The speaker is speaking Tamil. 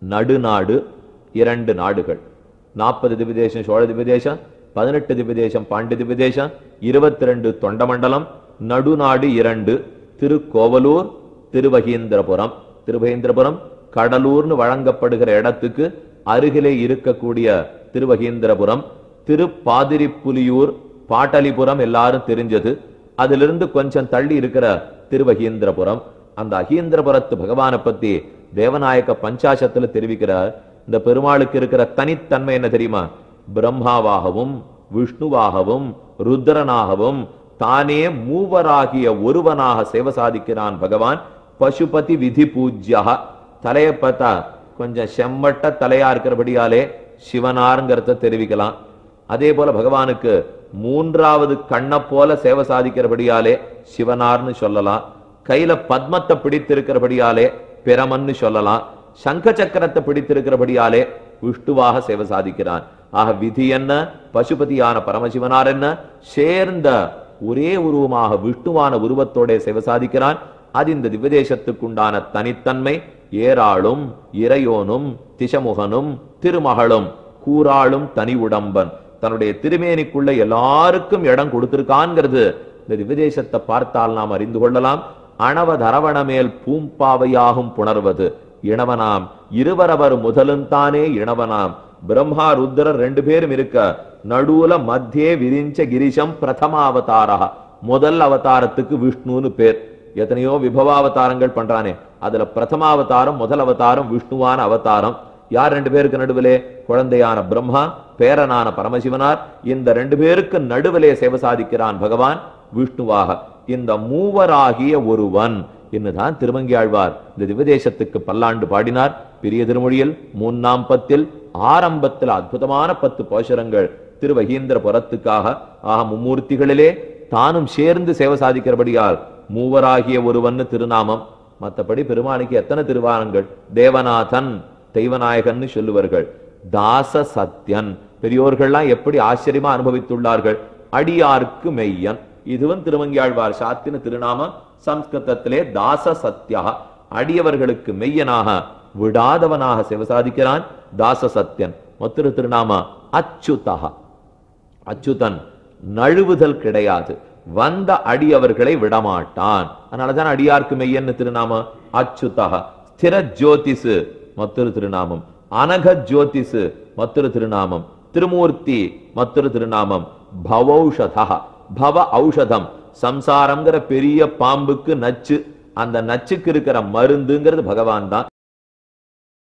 நடுநாடு இரண்டு நாடுகள் நாற்பது திவிதேசம் சோழ திவிதேசம் பதினெட்டு திவிதேசம் பாண்டி திவிதேசம் இருபத்தி ரெண்டு தொண்டமண்டலம் நடுநாடு இரண்டு திருக்கோவலூர் திருவகீந்திரபுரம் திருவகீந்திரபுரம் கடலூர்னு வழங்கப்படுகிற இடத்துக்கு அருகிலே இருக்கக்கூடிய திருவகீந்திரபுரம் திருப்பாதிரிப்புலியூர் பாட்டலிபுரம் எல்லாரும் தெரிஞ்சது அதிலிருந்து கொஞ்சம் தள்ளி இருக்கிற திருவகீந்திரபுரம் அந்த அகீந்திரபுரத்து பகவானை பத்தி தேவநாயக பஞ்சாசத்துல தெரிவிக்கிறார் இந்த பெருமாளுக்கு இருக்கிற தனித்தன்மை என்ன தெரியுமா பிரம்மாவாகவும் விஷ்ணுவாகவும் ருத்ரனாகவும் தானே மூவராகிய ஒருவனாக சேவை சாதிக்கிறான் பகவான் பசுபதி விதி பூஜ்யா தலையை பார்த்தா கொஞ்சம் செம்மட்ட தலையா இருக்கிறபடியாலே சிவனாருங்கிறத தெரிவிக்கலாம் அதே போல பகவானுக்கு மூன்றாவது கண்ணை போல சேவை சாதிக்கிறபடியாலே சிவனார்னு சொல்லலாம் கையில பத்மத்தை பிடித்திருக்கிறபடியாலே பிரமன்னு சொல்லலாம் சங்க சக்கரத்தை பிடித்திருக்கிறபடியாலே விஷ்ணுவாக சேவை சாதிக்கிறான் ஆக விதி என்ன பசுபதியான பரமசிவனார் என்ன சேர்ந்த ஒரே உருவமாக விஷ்ணுவான உருவத்தோட சேவை சாதிக்கிறான் அது இந்த திவ்யதேசத்துக்குண்டான தனித்தன்மை ஏராளும் இறையோனும் திசமுகனும் திருமகளும் கூறாளும் தனி உடம்பன் தன்னுடைய திருமேனிக்குள்ள எல்லாருக்கும் இடம் கொடுத்திருக்கான்ங்கிறது இந்த திவ்யதேசத்தை பார்த்தால் நாம் அறிந்து கொள்ளலாம் அணவதரவண மேல் பூம்பாவையாகும் புணர்வது இணவனாம் இருவரவர் முதலும் தானே இணவனாம் பிரம்மா ருத்ரர் ரெண்டு பேரும் இருக்க நடுவுல மத்தியே விரிஞ்ச கிரிஷம் பிரதமாவதாரா முதல் அவதாரத்துக்கு விஷ்ணுன்னு பேர் எத்தனையோ விபவாவதாரங்கள் பண்றானே அதுல பிரதமாவதாரம் முதல் அவதாரம் விஷ்ணுவான அவதாரம் யார் ரெண்டு பேருக்கு நடுவிலே குழந்தையான பிரம்மா பேரனான பரமசிவனார் இந்த ரெண்டு பேருக்கு நடுவிலே சேவை சாதிக்கிறான் பகவான் விஷ்ணுவாக இந்த மூவராகிய ஒருவன் என்னதான் திருமங்கி ஆழ்வார் இந்த திவதேசத்துக்கு பல்லாண்டு பாடினார் பெரிய திருமொழியில் மூന്നാம் பத்தில் ஆரம்பத்தில் அற்புதமான பத்து போஷரங்கள் திருவகீந்திரபுரத்துக்காக ஆக மும்மூர்த்திகளிலே தானும் சேர்ந்து சேவை சாதிக்கிறபடியால் மூவராகிய ஒருவன் திருநாமம் மற்றபடி பெருமானுக்கு எத்தனை திருவாரங்கள் தேவநாதன் தெய்வநாயகன்னு சொல்லுவார்கள் தாச சத்யன் பெரியோர்கள்லாம் எப்படி ஆச்சரியமா அனுபவித்துள்ளார்கள் அடியார்க்கு மெய்யன் இதுவும் திருமங்கியாழ்வார் சாத்தின திருநாமம் சம்ஸ்கிருதத்திலே தாச சத்யா அடியவர்களுக்கு மெய்யனாக விடாதவனாக சிவசாதிக்கிறான் தாச சத்யன் மற்றொரு திருநாம அச்சுதா அச்சுதன் நழுவுதல் கிடையாது வந்த அடியவர்களை விடமாட்டான் அதனாலதான் அடியார்க்கு மெய்யன்னு திருநாம அச்சுதா ஸ்திர ஜோதிசு மற்றொரு திருநாமம் அனக ஜோதிசு மற்றொரு திருநாமம் திருமூர்த்தி மற்றொரு திருநாமம் பவௌஷதா பவ ஔஷதம் சம்சாரம்ங்கிற பெரிய பாம்புக்கு நச்சு அந்த நச்சுக்கு இருக்கிற மருந்துங்கிறது பகவான் தான்